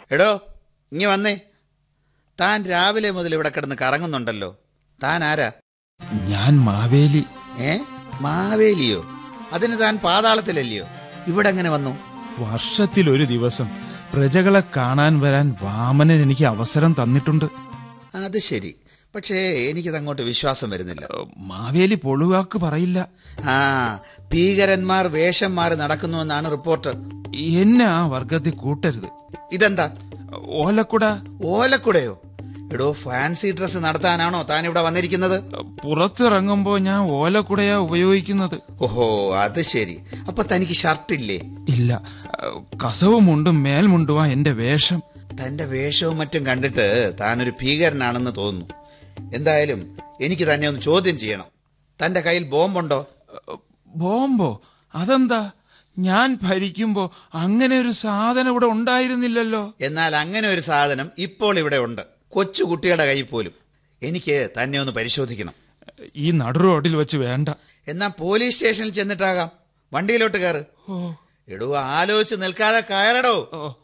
എടോ ഇങ്ങി വന്നേ താൻ രാവിലെ മുതൽ ഇവിടെ കിടന്ന് കറങ്ങുന്നുണ്ടല്ലോ താൻ ആരാ ഞാൻ മാവേലി ഏ മാവേലിയോ അതിന് താൻ പാതാളത്തിലല്ലയോ ഇവിടെ എങ്ങനെ വന്നു വർഷത്തിൽ ഒരു ദിവസം പ്രജകളെ കാണാൻ വരാൻ വാമനൻ എനിക്ക് അവസരം തന്നിട്ടുണ്ട് അത് ശരി പക്ഷേ എനിക്കത് അങ്ങോട്ട് വിശ്വാസം വരുന്നില്ല ഏ, മാവേലി പൊളുവാക്ക് പറയില്ല ആ ഭീകരന്മാർ വേഷം മാറി നടക്കുന്നുവെന്നാണ് റിപ്പോർട്ട് എന്നെ ആ വർഗത്തിൽ കൂട്ടരുത് ഇതെന്താ ഓലക്കുട ഓലക്കുടയോ എടോ ഫാൻസി ഡ്രസ് നടത്താനാണോ താൻ ഇവിടെ വന്നിരിക്കുന്നത് പുറത്തിറങ്ങുമ്പോ ഞാൻ ഓലക്കുടയാ ഉപയോഗിക്കുന്നത് ഓഹോ അത് ശരി അപ്പൊ തനിക്ക് ഷർട്ടില്ലേ ഇല്ല ഏ, കസവും മുണ്ടും മേൽമുണ്ടുവാ എന്റെ വേഷം തന്റെ വേഷവും മറ്റും കണ്ടിട്ട് താനൊരു ഭീകരനാണെന്ന് തോന്നുന്നു എന്തായാലും എനിക്ക് തന്നെ ഒന്ന് ചോദ്യം ചെയ്യണം തന്റെ കയ്യിൽ ബോംബുണ്ടോ ഏ, ബോംബോ അതെന്താ ഞാൻ ഭരിക്കുമ്പോ അങ്ങനെ ഒരു സാധനം ഇവിടെ ഉണ്ടായിരുന്നില്ലല്ലോ എന്നാൽ അങ്ങനെ ഒരു സാധനം ഇപ്പോൾ ഇവിടെ ഉണ്ട് കൊച്ചു കുട്ടിയുടെ കയ്യിൽ പോലും എനിക്ക് തന്നെ ഒന്ന് പരിശോധിക്കണം ഈ നടു റോഡിൽ വെച്ച് വേണ്ട എന്നാ പോലീസ് സ്റ്റേഷനിൽ ചെന്നിട്ടാകാം വണ്ടിയിലോട്ട് കയറ് ഓ എടോ ആലോചിച്ച് നിൽക്കാതെ കയറടോ ഓ